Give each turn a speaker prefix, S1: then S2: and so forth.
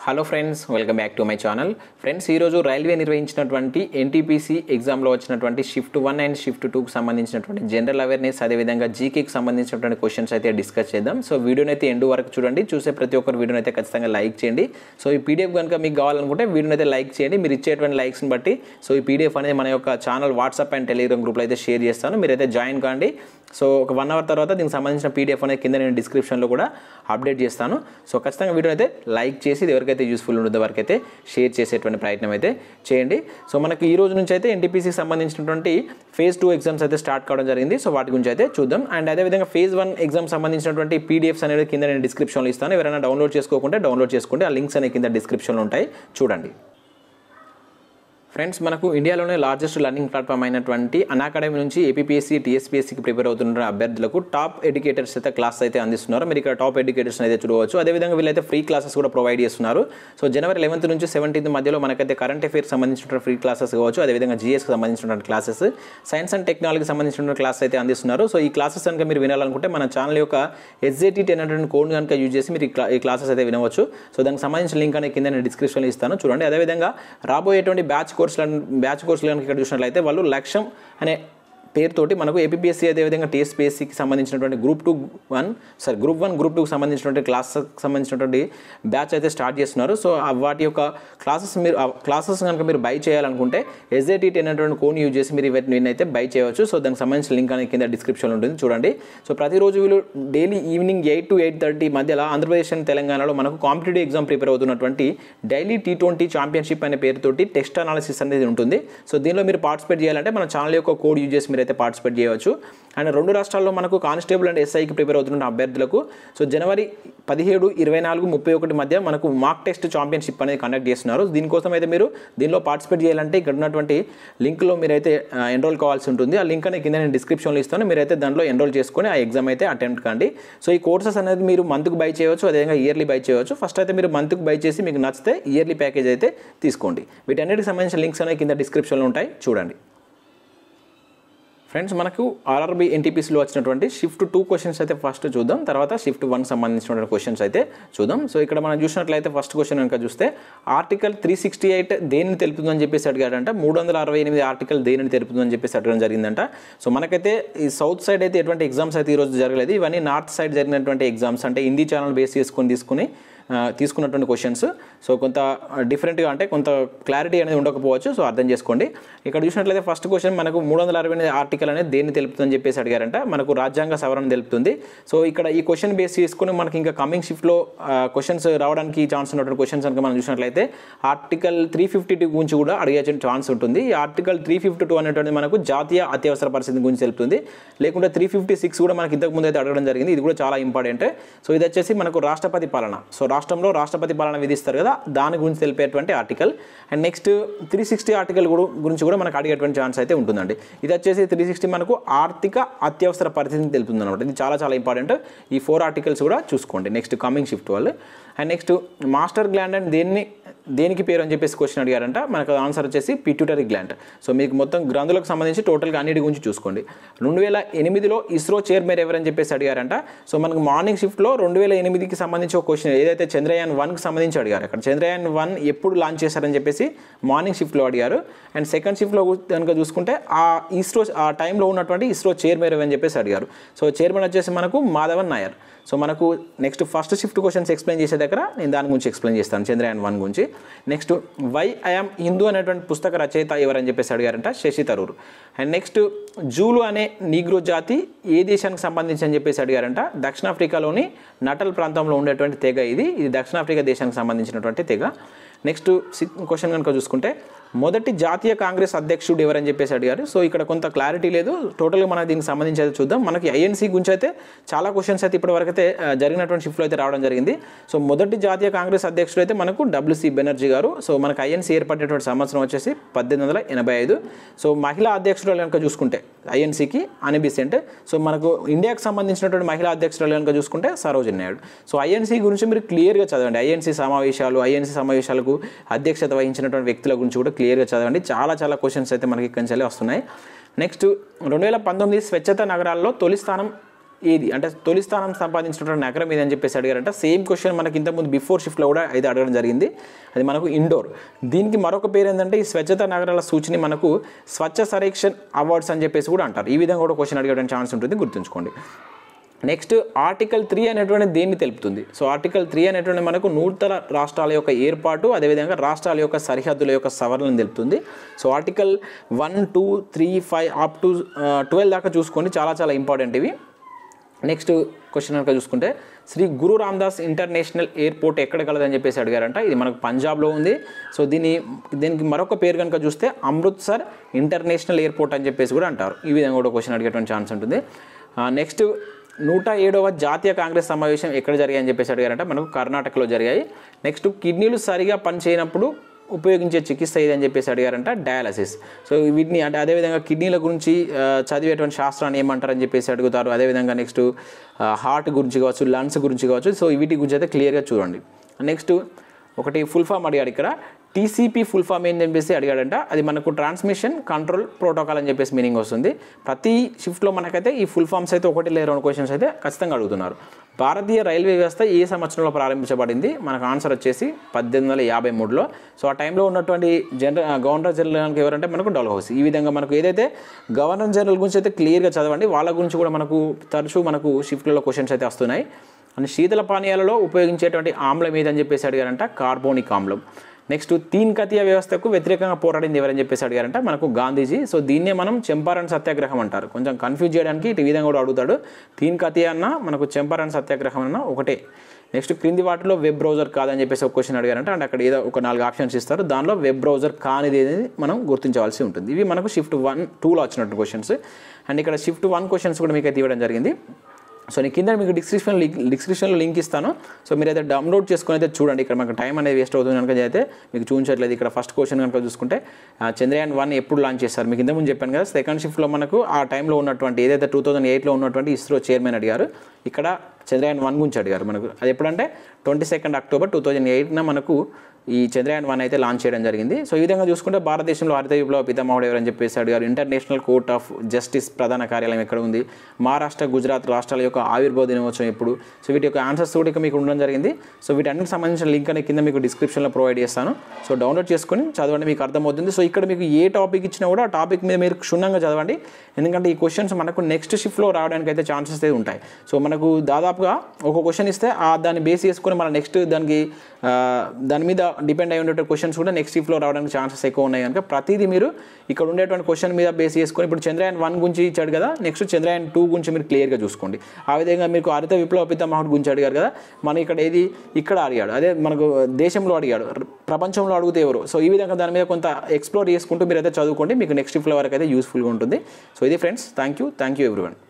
S1: hello friends welcome back to my channel friends ఈరోజు railway నిర్వహించినటువంటి NTPC ఎగ్జామ్లో వచ్చినటువంటి షిఫ్ట్ వన్ అండ్ షిఫ్ట్ టూకి సంబంధించినటువంటి జనరల్ అవేర్నెస్ అదేవిధంగా జీకేకి సంబంధించినటువంటి క్వశ్చన్స్ అయితే డిస్కస్ చేద్దాం సో వీడియోని అయితే ఎండ్ వరకు చూడండి చూసే ప్రతి ఒక్కరు వీడియోని అయితే ఖచ్చితంగా లైక్ చేయండి సో ఈ పీడిఎఫ్ కనుక మీకు కావాలనుకుంటే వీడియోని అయితే లైక్ చేయండి మీరు ఇచ్చేటువంటి లైక్స్ని బట్టి సో ఈ పీడిఎఫ్ అనేది మన యొక్క ఛానల్ వాట్సాప్ అండ్ టెలిగ్రామ్ గ్రూప్లో అయితే షేర్ చేస్తాను మీరైతే జాయిన్ కాండి సో ఒక వన్ అవర్ తర్వాత దీనికి సంబంధించిన పీడిఎఫ్ అనేది కింద నేను డిస్క్రిప్షన్లో కూడా అప్డేట్ చేస్తాను సో ఖచ్చితంగా వీడియో అయితే లైక్ చేసి ఇది ఎవరికైతే యూస్ఫుల్ ఉంటుందో వరకు అయితే షేర్ చేసేటువంటి ప్రయత్నం అయితే చేయండి సో మనకి ఈ రోజు నుంచి అయితే ఎన్టీపీసీకి సంబంధించినటువంటి ఫేజ్ టూ ఎగ్జామ్స్ అయితే స్టార్ట్ కావడం జరిగింది సో వాటి గురించి అయితే చూద్దాం అండ్ అదేవిధంగా ఫేజ్ వన్ ఎగ్జామ్ సంబంధించినటువంటి పీడిఎఫ్స్ అనేది కింద నేను డిస్క్రిప్షన్లో ఇస్తాను ఎవరైనా డౌన్లోడ్ చేసుకోకుంటే డౌన్లోడ్ చేసుకోండి ఆ లింక్స్ అనేవి కింద డిస్క్రిప్షన్లో ఉంటాయి చూడండి ఫ్రెండ్స్ మనకు ఇండియాలోనే లార్జెస్ట్ లర్నింగ్ ప్లాట్ఫామ్ అయినటువంటి అనాకాడమీ నుంచి ఏపీఎస్సీ టీఎస్పీఎస్సీకి ప్రిపేర్ అవుతున్న అభ్యర్థులకు టాప్ ఎడ్యుకేటర్స్ అయితే క్లాస్ అయితే అందిస్తున్నారు మీరు ఇక్కడ టాప్ ఎడ్యుకేటర్స్ అయితే చూడవచ్చు అదేవిధంగా వీళ్ళైతే ఫ్రీ క్లాసెస్ కూడా ప్రొవైడ్ చేస్తున్నారు సో జనవరి లెవెన్త్ నుంచి సెవెంటీన్త్ మధ్యలో మనకైతే కరెంట్ అఫేర్స్ సంబంధించిన ఫ్రీ క్లాసెస్ కావచ్చు అదేవిధంగా జీఎస్కి సంబంధించిన క్లాసెస్ సైన్స్ అండ్ టెక్నాలజీకి సంబంధించిన క్లాస్ అయితే అందిస్తున్నారు సో ఈ క్లాసెస్ కనుక మీరు వినాలనుకుంటే మన ఛానల్ యొక్క ఎస్జేటీ టెన్ హండ్రెడ్ కోడ్ కనుక యూజ్ చేసి మీరు ఈ క్లా- ఈ క్లాసెస్ అయితే వినవచ్చు సో దానికి సంబంధించిన లింక్ అనేది కింద నేను డిస్క్రిప్షన్లో ఇస్తాను చూడండి అదేవిధంగా రాబోయేటువంటి బ్యాచ్ కోర్సులను బ్యాచ్ కోర్సులు కనుక ఇక్కడ చూసినట్లయితే వాళ్ళు లక్ష్యం అనే పేరుతోటి మనకు ఏపీఎస్సీ అదేవిధంగా టీఎస్పీఎస్సీకి సంబంధించినటువంటి group two one sorry group one group టూకి సంబంధించినటువంటి క్లాసెస్కి సంబంధించినటువంటి బ్యాచ్ అయితే స్టార్ట్ చేస్తున్నారు సో ఆ వాటి యొక్క క్లాసెస్ మీరు ఆ క్లాసెస్ కనుక మీరు బై చేయాలనుకుంటే ఎస్ఐటీ అనేటువంటి కోన్ యూజ్ చేసి మీరు వీటిని అయితే బై చేయవచ్చు సో దానికి సంబంధించిన లింక్ అనేది కింద డిస్క్రిప్షన్లో ఉంటుంది చూడండి సో ప్రతిరోజు వీళ్ళు daily evening eight to eight thirty మధ్యలో ఆంధ్రప్రదేశ్ అండ్ తెలంగాణలో మనకు కాంపిటేటివ్ ఎగ్జామ్ ప్రిపేర్ అవుతున్నటువంటి డైలీ టీ ట్వంటీ ఛాంపియన్షిప్ అనే పేరుతోటి టెస్ట్ అనాలిసిస్ అనేది ఉంటుంది సో దీనిలో మీరు పార్టిసిపేట్ చేయాలంటే మన ఛానల్ యొక్క కోడ్ యూజ్ చేసి మీరైతే పార్టిసిపేట్ చేయవచ్చు అండ్ రెండు రాష్ట్రాల్లో మనకు కానిస్టేబుల్ అండ్ ఎస్ఐకి ప్రిపేర్ అవుతున్న అభ్యర్థులకు సో జనవరి పదిహేడు ఇరవై నాలుగు ముప్పై ఒకటి మధ్య మనకు మాక్ టెస్ట్ ఛాంపియన్షిప్ అనేది కండక్ట్ చేస్తున్నారు దీనికోసం అయితే మీరు దీనిలో పార్టిసిపేట్ చేయాలంటే ఇక్కడ ఉన్నటువంటి లింక్లో మీరైతే ఎన్రోల్ కావాల్సి ఉంటుంది ఆ లింక్ అనేది కింద నేను డిస్క్రిప్షన్లో ఇస్తాను మీరైతే దాంట్లో ఎన్రోల్ చేసుకొని ఆ ఎగ్జామ్ అయితే అటెంప్ట్ కండి సో ఈ కోర్సెస్ అనేది మీరు మంత్కి బై చేయవచ్చు అదేవిధంగా ఇయర్లీ బై చేయవచ్చు ఫస్ట్ అయితే మీరు మంత్కి బై చేసి మీకు నచ్చితే ఇయర్లీ ప్యాకేజ్ అయితే తీసుకోండి వీటన్నిటికి సంబంధించిన లింక్స్ అనేవి కింద డిస్క్రిప్షన్లో ఉంటాయి చూడండి ఫ్రెండ్స్ మనకు ఆర్ఆర్బి ఎన్టీపీసీలో వచ్చినటువంటి షిఫ్ట్ టూ క్వశ్చన్స్ అయితే ఫస్ట్ చూద్దాం తర్వాత షిఫ్ట్ వన్ సంబంధించినటువంటి క్వశ్చన్స్ అయితే చూద్దాం సో ఇక్కడ మనం చూసినట్లయితే ఫస్ట్ క్వశ్చన్ కనుక చూస్తే ఆర్టికల్ త్రీ సిక్స్టీ ఎయిట్ దేనిని తెలుపుతుందని చెప్పేసి అడిగాడంట మూడు వందల అరవై ఎనిమిది ఆర్టికల్ దేనిని తెలుపుతుందని చెప్పేసి అడగడం జరిగిందంట సో మనకైతే ఈ సౌత్ సైడ్ అయితే ఎటువంటి ఎగ్జామ్స్ అయితే ఈరోజు జరగలేదు ఇవన్నీ నార్త్ సైడ్ జరిగినటువంటి ఎగ్జామ్స్ అంటే హిందీ ఛానల్ బేస్ చేసుకొని తీసుకుని ఆ, తీసుకున్నటువంటి క్వశ్చన్స్ సో కొంత డిఫరెంట్గా అంటే కొంత క్లారిటీ అనేది ఉండకపోవచ్చు సో అర్థం చేసుకోండి ఇక్కడ చూసినట్లయితే ఫస్ట్ క్వశ్చన్ మనకు మూడు వందల అరవై ఎనిమిది ఆర్టికల్ అనేది దేన్ని తెలుపుతుందని చెప్పేసి అడిగారంట మనకు రాజ్యాంగ సవరణ తెలుపుతుంది సో ఇక్కడ ఈ క్వశ్చన్ బేస్ చేసుకుని మనకి ఇంకా కమింగ్ షిఫ్ట్లో క్వశ్చన్స్ రావడానికి ఛాన్స్ ఉన్నటువంటి క్వశ్చన్స్ కనుక మనం చూసినట్లయితే ఆర్టికల్ త్రీ ఫిఫ్టీ టూ గురించి కూడా అడిగే ఛాన్స్ ఉంటుంది ఈ ఆర్టికల్ త్రీ ఫిఫ్టీ టూ అనేటువంటిది మనకు జాతీయ అత్యవసర పరిస్థితి గురించి తెలుపుతుంది లేకుంటే త్రీ ఫిఫ్టీ సిక్స్ కూడా మనకి ఇంతకు ముందు అయితే అడగడం జరిగింది ఇది కూడా చాలా ఇంపార్టెంట్ సో ఇది వచ్చేసి మనకు రాష్ట్రపతి పాలన సో రాష్ట్రంలో రాష్ట్రపతి పాలన విధిస్తారు కదా దాని గురించి తెలిపేటువంటి article and next three sixty article కూడా గురించి కూడా మనకు అడిగేటువంటి ఛాన్స్ అయితే ఉంటుందండి ఇది వచ్చేసి త్రీ సిక్స్టీ మనకు ఆర్థిక అత్యవసర పరిస్థితిని తెలుపుతుంది అనమాట ఇది చాలా చాలా ఇంపార్టెంట్ ఈ ఫోర్ ఆర్టికల్స్ కూడా చూసుకోండి నెక్స్ట్ కమింగ్ షిఫ్ట్ వాళ్ళు and next master gland and దేన్ని దేనికి పేరు అని చెప్పేసి క్వశ్చన్ అడిగారంట మనకు ఆన్సర్ వచ్చేసి పిట్యూటరీ గ్లాండ్ సో మీకు మొత్తం గ్రంథులకు సంబంధించి టోటల్గా అన్నిటి గురించి చూసుకోండి రెండు వేల ఎనిమిదిలో ఇస్రో చైర్మన్ ఎవరని చెప్పేసి అడిగారంట సో మనకు మార్నింగ్ షిఫ్ట్లో రెండు వేల ఎనిమిదికి సంబంధించి ఒక క్వశ్చన్ ఏదైతే చంద్రయాన్ వన్కి సంబంధించి అడిగారు అక్కడ చంద్రయాన్ వన్ ఎప్పుడు లాంచ్ చేశారని చెప్పేసి మార్నింగ్ షిఫ్ట్లో అడిగారు అండ్ సెకండ్ షిఫ్ట్లో కనుక చూసుకుంటే ఆ ఇస్రో ఆ టైంలో ఉన్నటువంటి ఇస్రో చైర్మన్ ఎవరని చెప్పేసి అడిగారు సో చైర్మన్ వచ్చేసి మనకు మాధవన్ నాయర్ సో మనకు next first shift questions explain చేసే దగ్గర నేను దాని గురించి ఎక్స్ప్లెయిన్ చేస్తాను చంద్రయాన్ వన్ గురించి నెక్స్ట్ వై ఐఎమ్ హిందూ అనేటువంటి పుస్తక రచయిత ఎవరని చెప్పేసి అడిగారంట శశి తరూర్ అండ్ నెక్స్ట్ జూలు అనే నీగ్రో జాతి ఏ దేశానికి సంబంధించి అని చెప్పేసి అడిగారంట దక్షిణాఫ్రికాలోని నటల్ ప్రాంతంలో ఉండేటువంటి తెగ ఇది ఇది దక్షిణాఫ్రికా దేశానికి సంబంధించినటువంటి తెగ నెక్స్ట్ క్వశ్చన్ కనుక చూసుకుంటే మొదటి జాతీయ కాంగ్రెస్ అధ్యక్షుడు ఎవరని చెప్పేసి అడిగారు సో ఇక్కడ కొంత క్లారిటీ లేదు టోటల్గా మనం దీనికి సంబంధించి అయితే చూద్దాం మనకి ఐఎన్సీ గురించి అయితే చాలా క్వశ్చన్స్ అయితే ఇప్పటివరకు అయితే ఆ, జరిగినటువంటి షిఫ్ట్లో అయితే రావడం జరిగింది సో మొదటి జాతీయ కాంగ్రెస్ అధ్యక్షుడు అయితే మనకు డబ్ల్యూసీ బెనర్జీ గారు సో మనకు ఐఎన్సీ ఏర్పడినటువంటి సంవత్సరం వచ్చేసి పద్దెనిమిది వందల ఎనభై ఐదు సో మహిళా అధ్యక్షురాలు కనుక చూసుకుంటే ఐఎన్సీకి అనిబిసెంట్ సో మనకు ఇండియాకి సంబంధించినటువంటి మహిళా అధ్యక్షురాలు కనుక చూసుకుంటే సరోజిని నాయుడు సో ఐఎన్సీ గురించి మీరు క్లియర్గా చదవండి ఐఎన్సీ సమావేశాలు ఐఎన్సీ సమావేశాలకు అధ్యక్షత వహించినటువంటి వ్యక్తుల గురించి కూడా క్లియర్గా చదవండి చాలా చాలా క్వశ్చన్స్ అయితే మనకి ఇక్కడి నుంచి వస్తున్నాయి నెక్స్ట్ రెండు వేల పంతొమ్మిది స్వచ్ఛత నగరాల్లో తొలి స్థానం ఏది అంటే తొలి స్థానం సంపాదించినటువంటి నగరం ఏదని చెప్పేసి అడిగారంట సేమ్ క్వశ్చన్ మనకి ఇంతకుముందు బిఫోర్ షిఫ్ట్లో కూడా అయితే అడగడం జరిగింది అది మనకు ఇండోర్ దీనికి మరొక పేరు ఏంటంటే ఈ స్వచ్ఛత నగరాల సూచిని మనకు స్వచ్ఛ సర్వేక్షణ్ అవార్డ్స్ అని చెప్పేసి కూడా అంటారు ఈ విధంగా కూడా క్వశ్చన్ అడిగడానికి ఛాన్స్ ఉంటుంది గుర్తుంచుకోండి నెక్స్ట్ ఆర్టికల్ త్రీ అనేటువంటి దేన్ని తెలుపుతుంది సో ఆర్టికల్ త్రీ అనేటువంటి మనకు నూతన రాష్ట్రాల యొక్క ఏర్పాటు అదేవిధంగా రాష్ట్రాల యొక్క సరిహద్దుల యొక్క సవరణను తెలుపుతుంది so article one two three five up to twelve దాకా చూసుకోండి చాలా చాలా ఇంపార్టెంట్ ఇవి నెక్స్ట్ క్వశ్చన్ కనుక చూసుకుంటే శ్రీ గురు రామ్దాస్ ఇంటర్నేషనల్ ఎయిర్పోర్ట్ ఎక్కడ కలదని చెప్పేసి అడిగారంట ఇది మనకు పంజాబ్లో ఉంది సో దీని దీనికి మరొక పేరు కనుక చూస్తే అమృత్సర్ ఇంటర్నేషనల్ ఎయిర్పోర్ట్ అని చెప్పేసి కూడా అంటారు ఈ విధంగా కూడా క్వశ్చన్ అడిగేటువంటి ఛాన్స్ ఉంటుంది నెక్స్ట్ నూట ఏడవ జాతీయ కాంగ్రెస్ సమావేశం ఎక్కడ జరిగాయని చెప్పేసి అడిగారంటే మనకు కర్ణాటకలో జరిగాయి నెక్స్ట్ కిడ్నీలు సరిగా పనిచేయనప్పుడు ఉపయోగించే చికిత్స ఇది అని చెప్పేసి అడిగారంట డయాలసిస్ సో వీటిని అంటే అదేవిధంగా కిడ్నీల గురించి ఆ, చదివేటువంటి శాస్త్రాన్ని ఏమంటారని చెప్పేసి అడుగుతారు అదేవిధంగా నెక్స్ట్ హార్ట్ గురించి కావచ్చు లంగ్స్ గురించి కావచ్చు సో వీటి గురించి అయితే క్లియర్గా చూడండి నెక్స్ట్ ఒకటి ఫుల్ ఫామ్ అడిగాడు ఇక్కడ టీసీపీ ఫుల్ ఫామ్ ఏంటి చెప్పేసి అడిగాడంట అది మనకు ట్రాన్స్మిషన్ కంట్రోల్ ప్రోటోకాల్ అని చెప్పేసి మీనింగ్ వస్తుంది ప్రతి షిఫ్ట్లో మనకైతే ఈ ఫుల్ ఫామ్స్ అయితే ఒకటి లేదా రెండు క్వశ్చన్స్ అయితే ఖచ్చితంగా అడుగుతున్నారు భారతీయ రైల్వే వ్యవస్థ ఏ సంవత్సరంలో ప్రారంభించబడింది మనకు ఆన్సర్ వచ్చేసి పద్దెనిమిది వందల యాభై మూడులో సో ఆ టైంలో ఉన్నటువంటి జనరల్ గవర్నర్ జనరల్ ఎవరంటే మనకు డల్హౌసీ ఈ విధంగా మనకు ఏదైతే గవర్నర్ జనరల్ గురించి అయితే క్లియర్గా చదవండి వాళ్ళ గురించి కూడా మనకు తరచూ మనకు షిఫ్ట్లలో క్వశ్చన్స్ అయితే వస్తున్నాయి అండ్ శీతల పానీయాలలో ఉపయోగించేటువంటి ఆమ్లం ఏదని చెప్పేసి అడిగారంట కార్బోనిక్ ఆమ్లం నెక్స్ట్ తీన్ కతీయ వ్యవస్థకు వ్యతిరేకంగా పోరాడింది ఎవరని చెప్పేసి అడిగారంట మనకు గాంధీజీ సో దీన్నే మనం చంపారణ్ సత్యాగ్రహం అంటారు కొంచెం కన్ఫ్యూజ్ చేయడానికి ఇటు ఈ విధంగా కూడా అడుగుతాడు తీన్ కతీయ అన్న మనకు చంపారణ్ సత్యాగ్రహం అన్న ఒకటే నెక్స్ట్ క్రింది వాటిలో వెబ్ బ్రౌజర్ కాదని చెప్పేసి ఒక క్వశ్చన్ అడిగారంటే అంటే అక్కడ ఏదో ఒక నాలుగు ఆప్షన్స్ ఇస్తారు దానిలో వెబ్ బ్రౌజర్ కానిది అనేది మనం గుర్తించవలసి ఉంటుంది ఇవి మనకు షిఫ్ట్ వన్ టూలో వచ్చినట్టు క్వశ్చన్స్ అండ్ ఇక్కడ షిఫ్ట్ వన్ క్వశ్చన్స్ కూడా మీకు అయితే ఇవ్వడం జరిగింది సో నేను కింద మీకు డిస్క్రిప్షన్ లింక్ డిస్క్రిప్షన్లో లింక్ ఇస్తాను సో మీరు అయితే డౌన్లోడ్ చేసుకుని అయితే చూడండి ఇక్కడ మనకు టైం అనేది వేస్ట్ అవుతుంది కనుక అయితే మీకు చూపించట్లేదు ఇక్కడ ఫస్ట్ క్వశ్చన్ కనుక చూసుకుంటే ఆ, చంద్రయాన్ వన్ ఎప్పుడు లాంచ్ చేస్తారు మీకు ఇంతకుముందు చెప్పాను కదా సెకండ్ షిఫ్ట్లో మనకు ఆ టైంలో ఉన్నటువంటి ఏదైతే టూ థౌసండ్ ఎయిట్లో ఉన్నటువంటి ఇస్రో చైర్మన్ అడిగారు ఇక్కడ చంద్రయాన్ వన్ గురించి అడిగారు మనకు అది ఎప్పుడంటే twenty second October two thousand ఎయిట్న మనకు ఈ చంద్రయాన్ వన్ అయితే లాంచ్ చేయడం జరిగింది సో ఈ విధంగా చూసుకుంటే భారతదేశంలో హరిత విప్లవ పితామహుడు ఎవరని చెప్పేసి అడిగారు ఇంటర్నేషనల్ కోర్ట్ ఆఫ్ జస్టిస్ ప్రధాన కార్యాలయం ఎక్కడ ఉంది మహారాష్ట్ర గుజరాత్ రాష్ట్రాల యొక్క ఆవిర్భావ దినోత్సవం ఎప్పుడు సో వీటి యొక్క ఆన్సర్స్ కూడా ఇక మీకు ఉండడం జరిగింది సో వీటన్నిటికి సంబంధించిన లింక్ అనేది కింద మీకు డిస్క్రిప్షన్లో ప్రొవైడ్ చేస్తాను సో డౌన్లోడ్ చేసుకొని చదవండి మీకు అర్థమవుతుంది సో ఇక్కడ మీకు ఏ టాపిక్ ఇచ్చినా కూడా ఆ టాపిక్ మీద మీరు క్షుణ్ణంగా చదవండి ఎందుకంటే ఈ క్వశ్చన్స్ మనకు నెక్స్ట్ షిఫ్ట్లో రావడానికి అయితే ఛాన్సెస్ అయితే ఉంటాయి సో మనకు దాదాపుగా ఒక క్వశ్చన్ ఇస్తే ఆ దాన్ని బేస్ చేసుకొని మన నెక్స్ట్ దానికి ఆ, దాని మీద డిపెండ్ అయి ఉండేటువంటి క్వశ్చన్స్ కూడా నెక్స్ట్ షిఫ్ట్లో రావడానికి ఛాన్సెస్ ఎక్కువ ఉన్నాయి కనుక ప్రతిదీ మీరు ఇక్కడ ఉండేటువంటి క్వశ్చన్ మీద బేస్ చేసుకొని ఇప్పుడు చంద్రయాన్ వన్ గురించి ఇచ్చాడు కదా నెక్స్ట్ చంద్రయాన్ టూ గురించి మీరు క్లియర్గా చూసుకోండి ఆ విధంగా మీకు హరిత విప్లవ పితామహుడు గురించి అడిగారు కదా మనం ఇక్కడ ఏది ఇక్కడ అడిగాడు అదే మనకు దేశంలో అడిగాడు ప్రపంచంలో అడిగితే ఎవరు సో ఈ విధంగా దాని మీద కొంత ఎక్స్ప్లోర్ చేసుకుంటూ మీరు అయితే చదువుకోండి మీకు నెక్స్ట్ షిఫ్ట్లో వరకు అయితే యూస్ఫుల్గా ఉంటుంది సో ఇది friends thank you thank you everyone